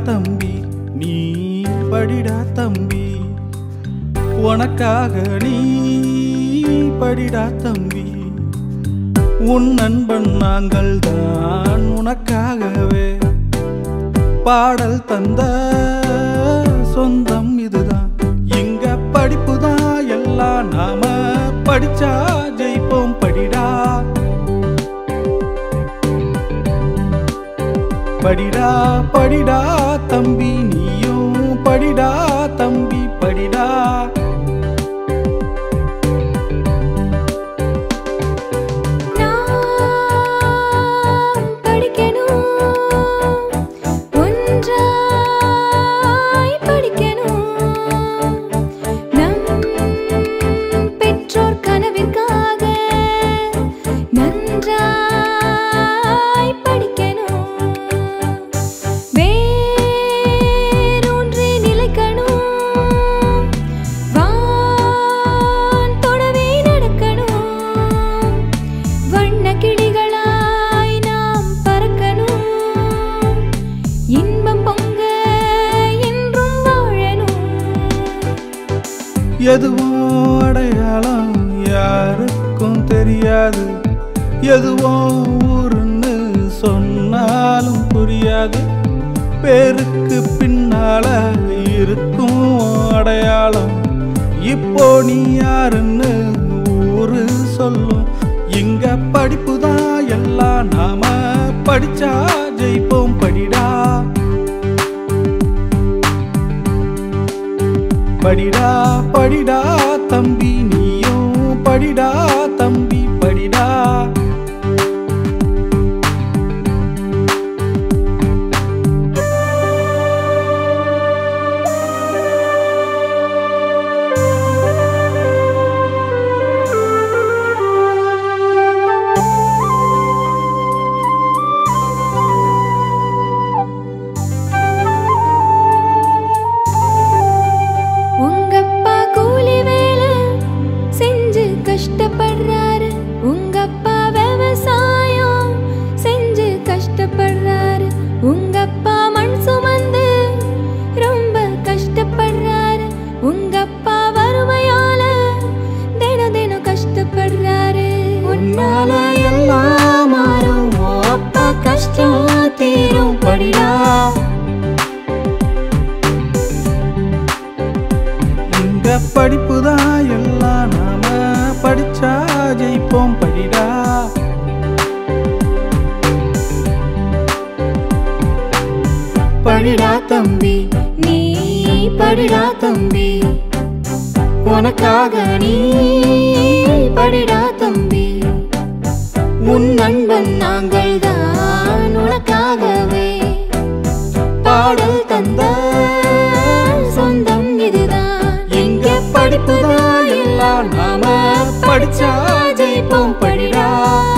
தம்பி நீ படிடா தம்பி உனக்காக நீ படிடா தம்பி உன் நண்பன் நாங்கள் தான் உனக்காகவே பாடல் தந்த சொந்தம் இதுதான் இங்க படிப்பு தான் எல்லாம் நாம படிச்சா ஜெயிப்போம் படிடா படிடா படிடா தம்பி நீயும் படிடா தம்பி படிடா நாம் படிக்கணும் ஒன்றாய் படிக்கணும் நம் பெற்றோர் கனவிற்காக நன்றாய் படிக்கணும் வேரூன்றி நிலைக்கணும் வான் தொடவே நடக்கணும் வண்ண கிளிகளாய் நாம் பறக்கணும் இன்பம் பொங்க என்றும் வாழணும் எதுவும் அடையாளம் யாருக்கும் தெரியாது எதுவும் ஊருன்னு சொன்னாலும் புரியாது பேருக்கு பின்னால இருக்கும் அடையாளம் இப்போ நீ யாருன்னு ஊரு சொல்லும் இங்க படிப்பு தான் எல்லாம் நாம படிச்சா ஜெயிப்போம் படிடா படிடா படிடா தம்பி நீயும் படிடா தம்பி படிடா உங்கப்பா கூலி வேலை செஞ்சு கஷ்டப்படுறாரு உங்கப்பா விவசாயம் செஞ்சு கஷ்டப்படுறாரு உங்கப்பா மண் சுமந்து ரொம்ப கஷ்டப்படுறாரு உங்கப்பா வறுமையால தினம் தினம் கஷ்டப்படுறாரு உன்னால எல்லாம் மாறும் உன் அப்பா கஷ்டம் தீரும் படிடா இங்க படிப்பு தான் எல்லாம் நாம படிச்சா ஜெயிப்போம் படிடா படிடா தம்பி நீ படிடா தம்பி உனக்காக நீ படிடா தம்பி உன் நண்பன் நாங்கள் தான் உனக்காகவே பாடல் தந்த சொந்தம் இதுதான் இங்க படிப்பு தான் எல்லாம் நாம படிச்சா ஜெயிப்போம் படிடா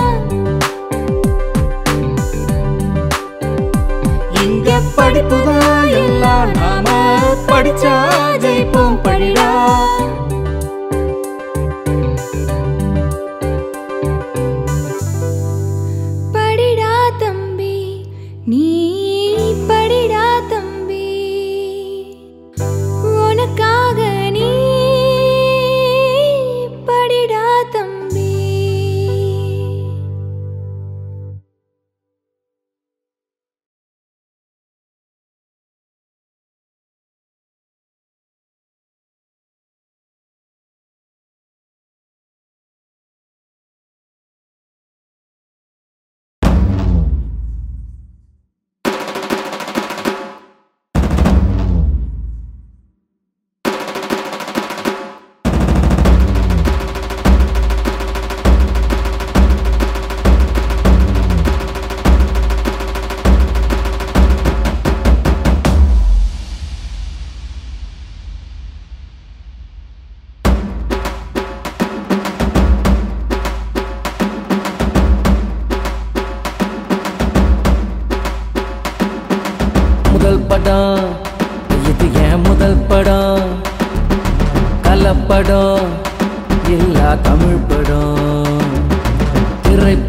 இங்க படிப்பு தான் எல்லாம் நாம படிச்சா ஜெயிப்போம் படிடா படிடா தம்பி நீ படிடா தம்பி உனக்காக நீ படிடா தம்பி முதல் படம் இது என் முதல் படம் கலப்படம் எல்லா தமிழ் படம்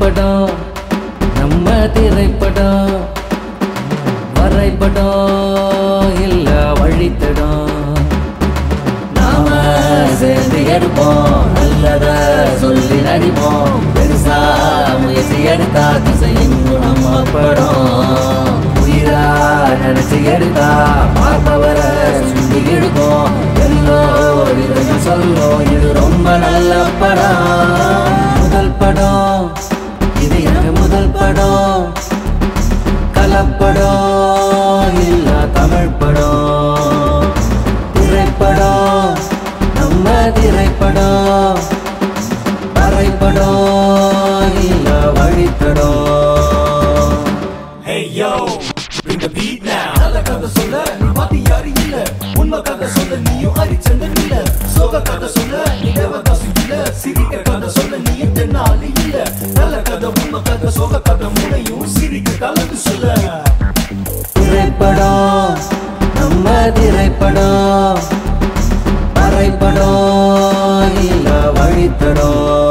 திரைப்படம் நம்ம திரைப்படம் வரைபடம் எடுப்போம் நல்லத சொல்லி நடிப்போம் பெருசா முயற்சி எடுத்தா திசை எங்கும் நம்ம படம் உயிரா நினைச்சு எடுத்தா பார்ப்பவரை சுண்டி இழுக்கும் எல்லோரும் சொல்லும் இது ரொம்ப நல்ல படம் முதல் படம் இது எனக்கு முதல் படம் கலப்படம் இல்ல தமிழ் படம் திரைப்படம் நம்ம திரைப்படம் வரைபடம் இல்ல வழித்தடம் Hey yo, bring the beat now. நல்ல கதை சொல்ல நீ பாத்தி யாரு இல்ல உண்மை கதை சொல்ல நீயும் அரிச்சந்தன் இல்ல சோக கதை சொல்ல நீ தேவதாசு இல்ல சிரிக்க கதை சொல்ல நீ தென்னாலி இல்ல நல்ல கதை உண்மை கதை சோக கதை முனையும் சிரிக்க கலந்து சொல்ல திரைப்படம் நம்ம திரைப்படம் வரைபடம் இல்ல வழித்தடம்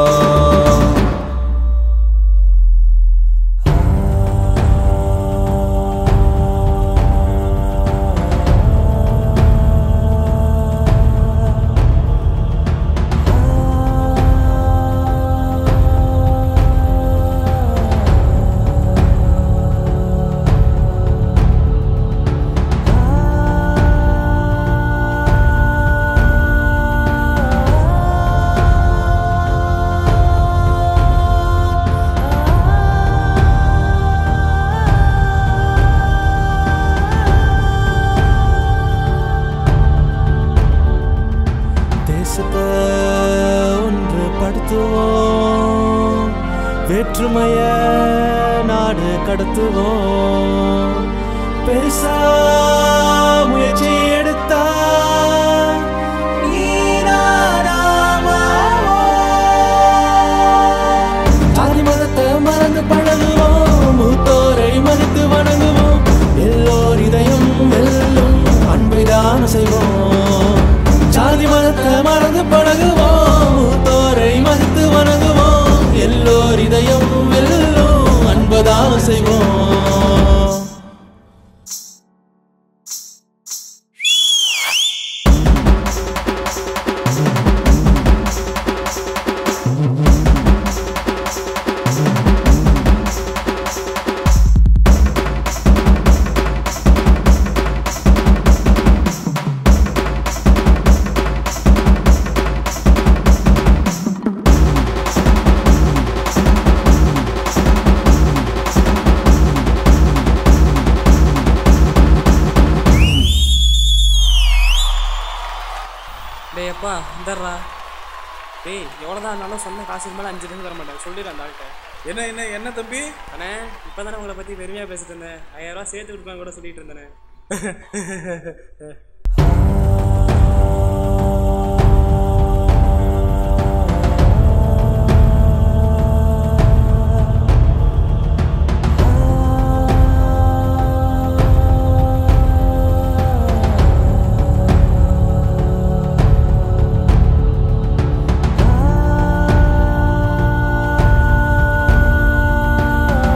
தேசத்தை ஒன்று படுத்துவோம் வேற்றுமைய நாடு கடத்துவோம் பெருசா முயற்சி எடுத்தா நீராடாமாவோம். ஜாதி மதத்தை மறந்து பழகுவோம் மூத்தோரை மதித்து வணங்குவோம் எல்லோர் இதயம் வெல்லும் அன்பை தான செய்வோம் ஜாதி மதத்தை மறந்து பழகுவோம் மூத்தோரை மதித்து வணங்குவோம் எல்லோர் இதயம் வெல்லும் அன்பதான செய்வோம் டேய் அப்பா இந்தர்றா டேய் எவ்வளோதான் இருந்தாலும் சொன்ன காசுக்கு மேலே அஞ்சு லட்சம் தர மாட்டேன் சொல்லிடு அந்த ஆள்கிட்ட என்ன என்ன என்ன தம்பி அண்ணே இப்போ தானே உங்களை பற்றி பெருமையாக பேசிட்டு இருந்தேன் ஐயாயிரம் ரூபா சேர்த்து கொடுக்கலாம் கூட சொல்லிட்டு இருந்தேனே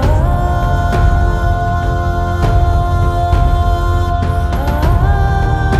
ஆ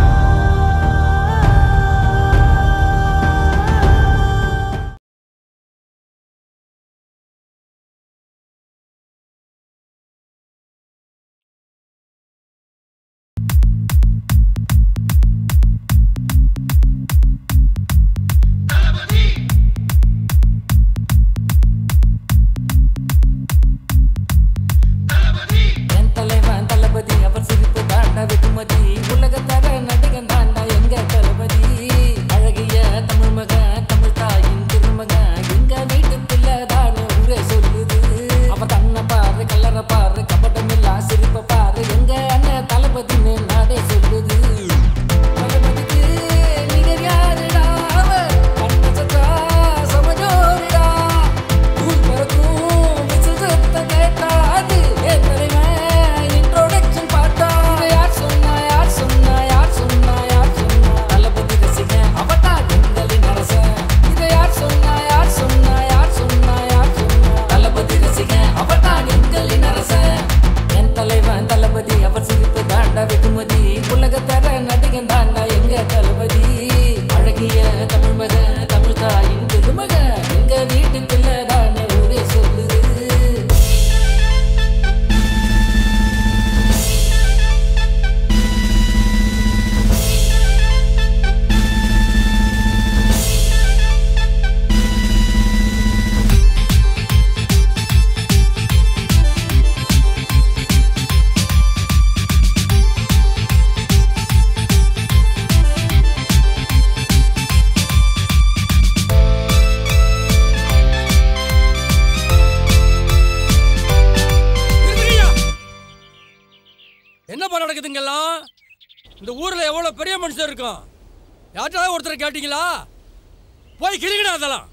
நீங்கெல்லாம் இந்த ஊர்ல எவ்வளவு பெரிய மனுஷன் இருக்கும் யார்ட்டாவது ஒருத்தர் கேட்டீங்களா போய் கிளிக்கடா அதெல்லாம்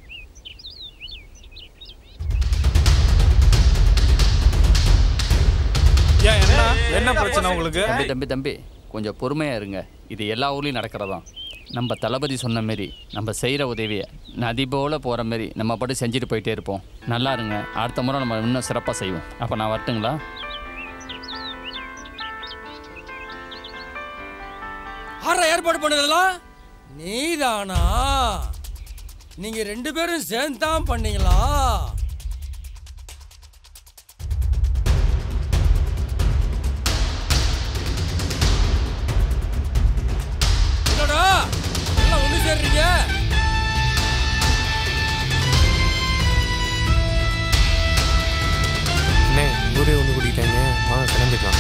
ஏன் என்ன என்ன பிரச்சனை உங்களுக்கு தம்பி தம்பி தம்பி கொஞ்சம் பொறுமையாக இருங்க இது எல்லா ஊர்லேயும் நடக்கிறதாம் நம்ம தளபதி சொன்ன மாரி நம்ம செய்கிற உதவியை நதி போல் போகிற மாரி நம்ம பாட்டு செஞ்சுட்டு போயிட்டே இருப்போம் நல்லா இருங்க அடுத்த முறை நம்ம இன்னும் சிறப்பாக செய்வோம் அப்போ நான் வரட்டுங்களா ஆற ஏற்பாடு பண்ணதெல்லாம் நீதானா நீங்க ரெண்டு பேரும் சேர்ந்து தான் பண்ணீங்களா என்னடா எல்லாம் ஒண்ணு சேர்றீங்க அண்ணே ஊரே ஒன்று கூட்டிட்டாங்க வாங்க கிளம்பிக்கலாம்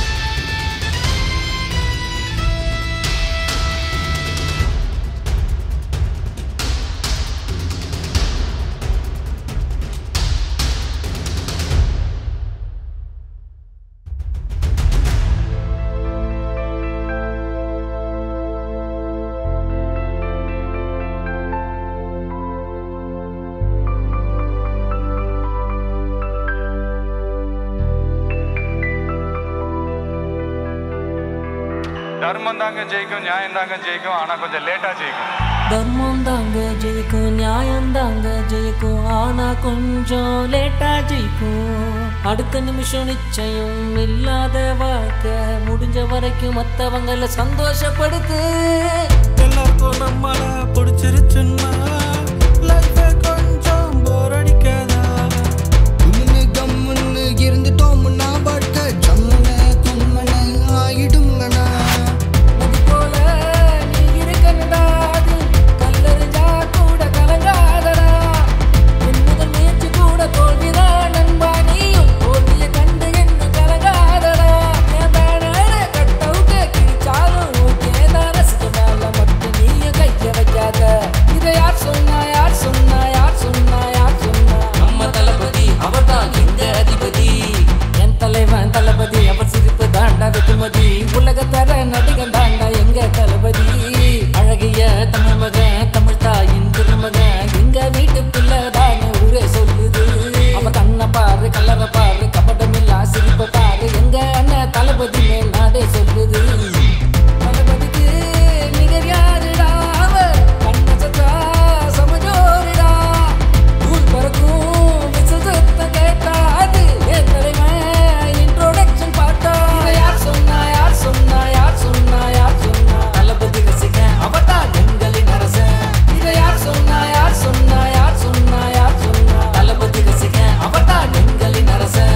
தர்மம் தாங்க ஜெயிக்கும் நியாயம் தாங்க ஜெயிக்கும் ஆனால் கொஞ்சம் லேட்டாக ஜெயிக்கும் தர்மம் தாங்க ஜெயிக்கும் நியாயம் தாங்க ஜெயிக்கும் ஆனா கொஞ்சம் லேட்டா ஜெயிக்கும் அடுத்த நிமிஷம் நிச்சயம் இல்லாத வாழ்க்கை முடிஞ்ச வரைக்கும் மத்தவங்கள சந்தோஷப்படுத்து எல்லாருக்கும் நம்மள பிடிச்சிருச்சுன்னா லைஃப கொஞ்சம் போர் அடிக்காதா உம்முன்னு கம்முன்னு இருந்துட்டோம்னா வாழ்க்கை ஜம்முன்னு கும்முன்னு ஆயிடுங்கண்ணா அது போல நீ இருக்கணும்டா அது கல்லறிஞ்சா கூட கலங்காதடா உன் முதல் முயற்சி கூட தோல்விதான் நண்பா நீயும் தோல்வியை கண்டு என்ன கலங்காதடா என் பேனரை கட் அவுட்டை கிழிச்சாலும் ஓகே தான் ரசிக்க மேல மட்டும் நீயும் கைய வைக்காத இதை யார் சொன்னா யார் சொன்னா யார் சொன்னா யார் சொன்னா நம்ம தளபதி அவர்தான் எங்க அதிபதி என் தலைவன் தளபதி அவர் சிரிப்பு தாண்டா வெகுமதி உலகத்தர நடிகன் தாண்டா எங்க தளபதி அழகிய தமிழ் மகன் தமிழ் தாயின் திருமகன் எங்க வீட்டு பிள்ளை தான் ஊரே சொல்லுது அவ கண்ணை பாரு கலரை பாரு கபடமில்லா சிரிப்பை பாரு எங்க அண்ணன் தளபதி மேல் நாடே சொல்லுது தளபதிக்கு நிகர் யாருடா அவர் கண்ணை சத்தா சமஜோரிடா தூள் பறக்கும் விசில் சத்தம் கேட்டா அது என் தலைவன் இன்ட்ரோடக்ஷன் பாட்டா இதை யார் சொன்னா யார் சொன்னா யார் சொன்னா யார் சொன்னா தளபதி ரசிகன் அவதான் எங்களின் அரசன் இதை யார் சொன்னா யார் சொன்னா யார் சொன்னா யார் சொன்னா தளபதி ரசிகன் அவதான் எங்களின் அரசன்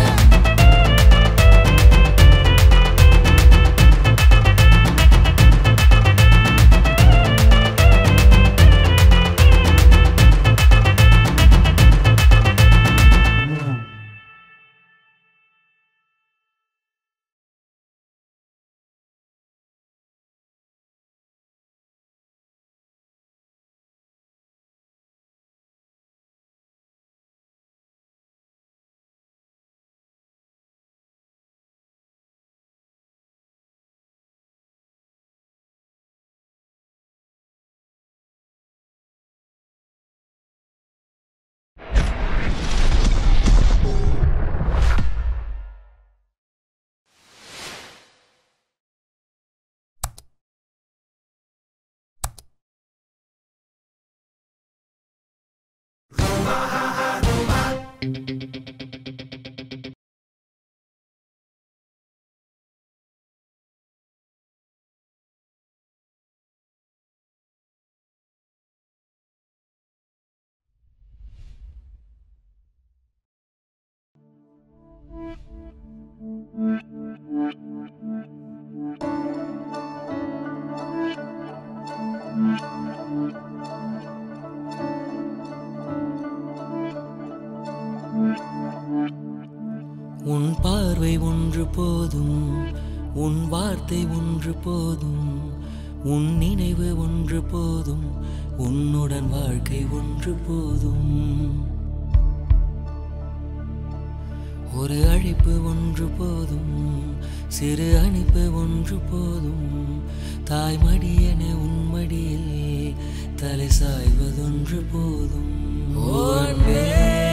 உன் பார்வை ஒன்று போதும் உன் வார்த்தை ஒன்று போதும் உன் நினைவு ஒன்று போதும் உன்னுடன் வாழ்க்கை ஒன்று போதும் ஒரு அழைப்பு ஒன்று போதும் சிறு அணைப்பு ஒன்று போதும் தாய்மடியென உன்மடியில் தலை சாய்வதொன்று போதும் ஓ அன்பே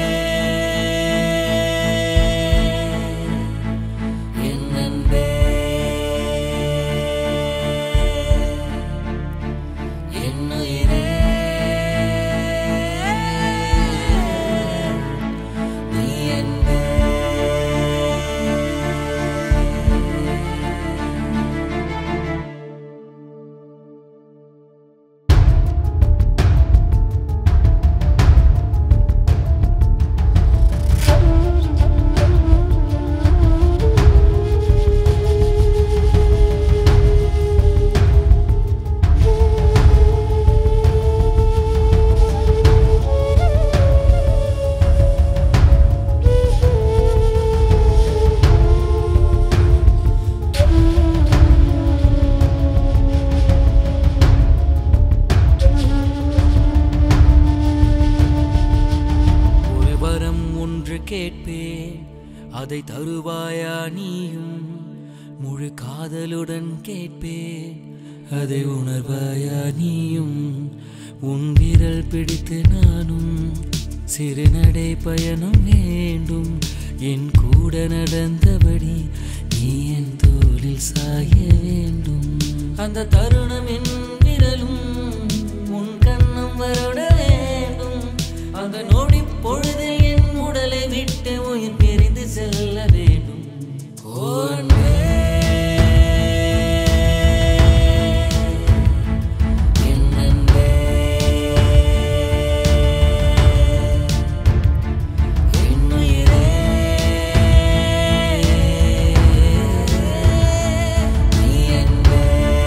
என் அன்பே என் உயிரே நீ என்பே ஒரு வரம் ஒன்று கேட்பேன் அதை தருவாயா நீயும் முழு காதலுடன் கேட்பேன் அதை உணர்வாயா நீயும் உன் விரல் பிடித்து நானும் சிறு நடை பயணம் வேண்டும் என் கூட நடந்தபடி நீ என் தோளில் சாய வேண்டும் அந்த தருணம் என் விரலும் உன் கண்ணம் வருட வேண்டும் அந்த நொடி பொழுதில் என் உடலை விட்டு உயிர் பிரிந்து செல்ல வேண்டும் ஓ அன்பே, என் அன்பே, என் உயிரே, நீ என்பே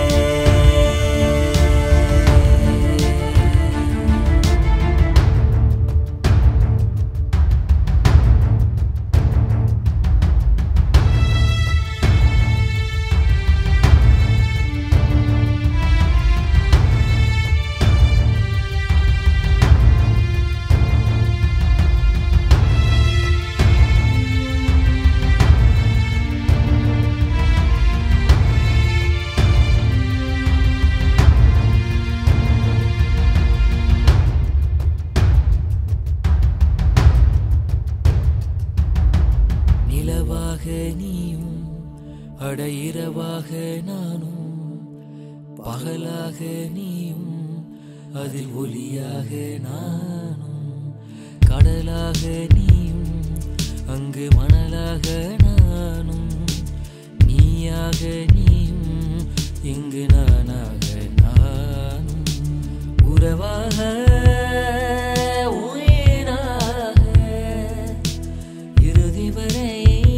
நிலவாக நீயும் அட இரவாக நானும் பகலாக நீயும் அதில் ஒளியாக நானும் கடலாக நீயும் அங்கு மணலாக நானும் நீயாக நீயும் இங்கு நானாக நானும் உறவாக உயிராக இறுதி வரை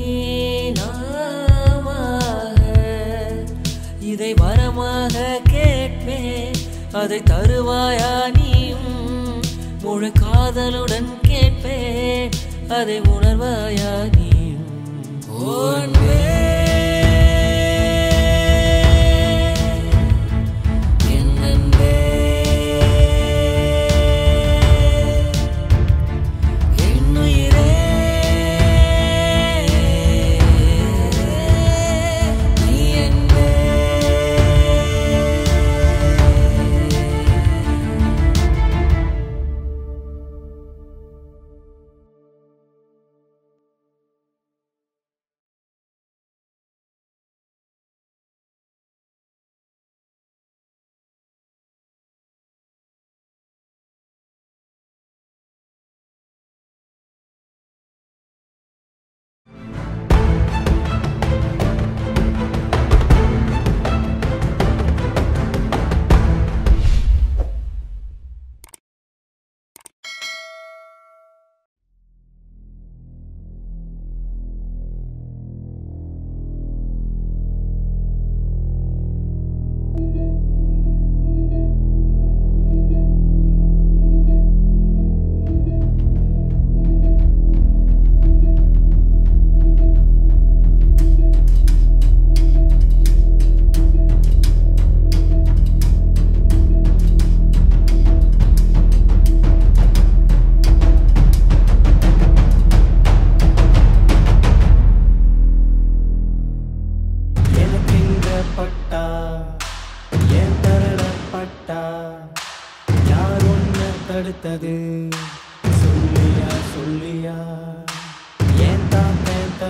நாமாக இதை வரமாக கேட்பேன் அதை தருவாயா நீயும் முழு காதலுடன் கேட்பேன் அதை உணர்வாயா நீயும் ஓ அன்பே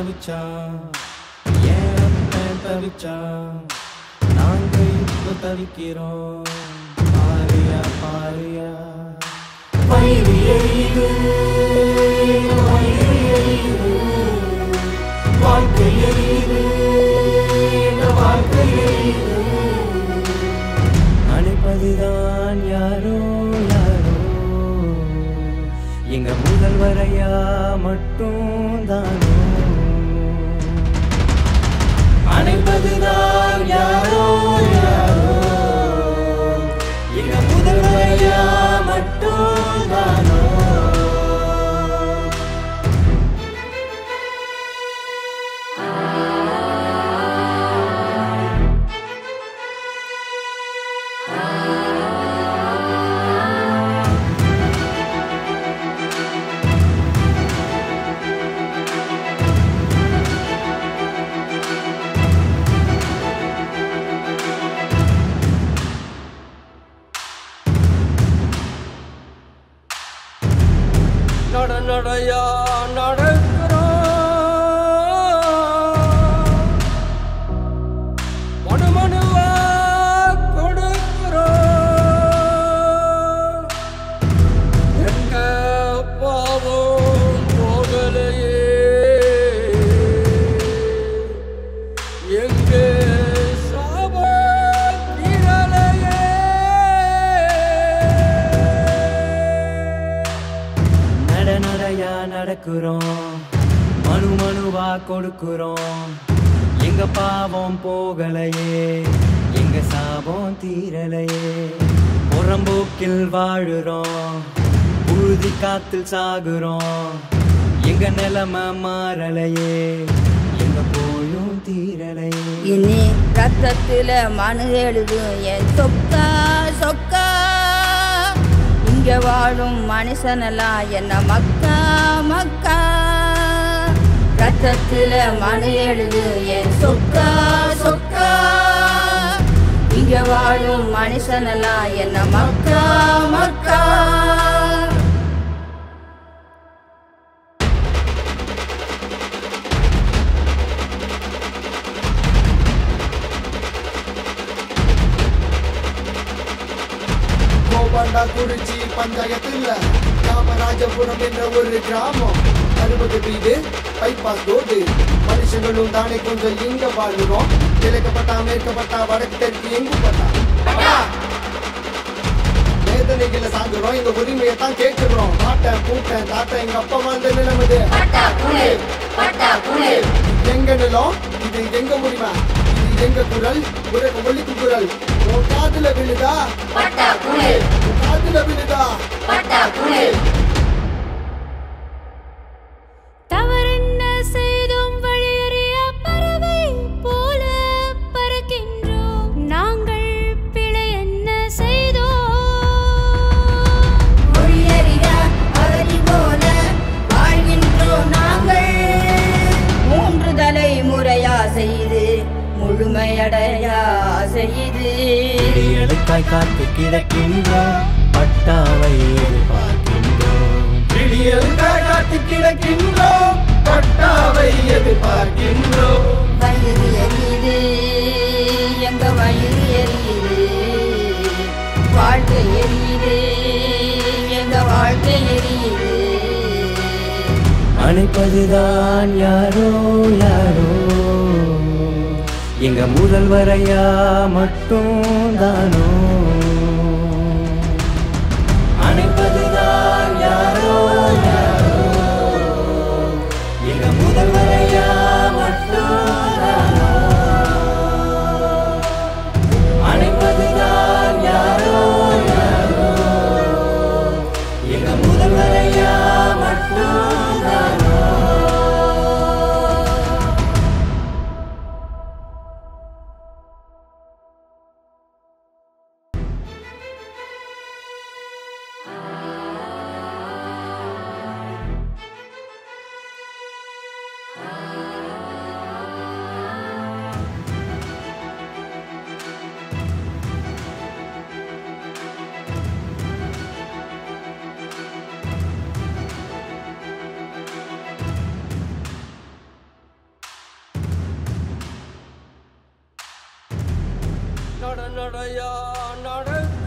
தவிச்சான் ஏன் அப்பன் தவிச்சான் நாங்க இப்போ தவிக்கிறோம் பாரியா பாரியா வயிறு எரியுது வயிறு எரியுது வாழ்க்கை எரியுது எங்க வாழ்க்கை எரியுது அணைப்பதுதான் யாரோ யாரோ எங்க முதல் வரையா மட்டும் தானோ அணைப்பதுதான் யாரோ யாரோ எங்க முதல் வரையா மட்டும் தானோ நட நடையா நடக்கிறோம் மனு மனுவா கொடுக்கிறோம் எங்க பாவம் போகலையே எங்க சாபம் தீரலையே நட நடையா நடக்கிறோம் மனு மனுவா கொடுக்கிறோம் எங்க பாவம் போகலையே எங்க சாபம் தீரலையே புறம்போக்கில் வாழுறோம் புழுதி காத்தில் சாகுறோம் எங்க நிலைமை மாறலையே எங்க போயும் தீரலையே இனி ரத்தத்துல மனு எழுதும் என் சொக்கா சொக்கா இங்க வாழும் மனுஷனெல்லாம் என்ன மக்கா மக்கா ரத்தத்துல மனு எழுதும் என் சொக்கா சொக்கா இங்க வாழும் மனுஷனெல்லாம் என்ன மக்கா மக்கா கோபாண்டா குறிச்சி பஞ்சாயத்துல காமராஜபுரம் என்ற ஒரு கிராமம் அறுபது வீடு பைபாஸ் ரோடு மனுஷங்களும் தானே கொஞ்சம் இங்க வாழுறோம் கிழக்கப்பட்டா மேற்கப்பட்டா வடக்கு தெற்கு எங்கு பட்டா வேதனைகளை சாகுறோம் எங்க உரிமையை தான் கேட்கிறோம் பாட்டேன் பூட்டேன் தாத்தா எங்க அப்பா வாழ்ந்த நிலைமது எங்க நிலம் இது எங்க உரிமை இது எங்க குரல் உலக ஒழிக்கும் குரல் உன் காதுல விழுதா உன் காதுல விழுதா தவறென்ன செய்தோம் வழியறிய பறவை போல பறக்கின்றோம் நாங்கள் பிழை என்ன செய்தோம் மொழியறிய அகதி போல வாழ்கின்றோம் நாங்கள் மூன்று தலைமுறையா செய்து முழுமையடையா செய்து விடியலுக்காய் காத்து கிடக்கின்றோம் பட்டாவை எதிர்பார்க்கின்றோம் விடியலுக்காய் காத்து கிடக்கின்றோம் பட்டாவை எதிர்பார்க்கின்றோம் வயிறு எரியுது எங்க வயிறு எரியுது வாழ்க்கை எரியுது எங்க வாழ்க்கை எரியுது அணைப்பதுதான் யாரோ யாரோ எங்க முதல் வரையா மட்டும் தானோ அணைப்பதுதான் யாரோ யாரோ எங்க முதல் வரையா மட்டும் தானோ அணைப்பதுதான் யாரோ யாரோ எங்க முதல் வரையா மட்டும் தானோ நடையா நட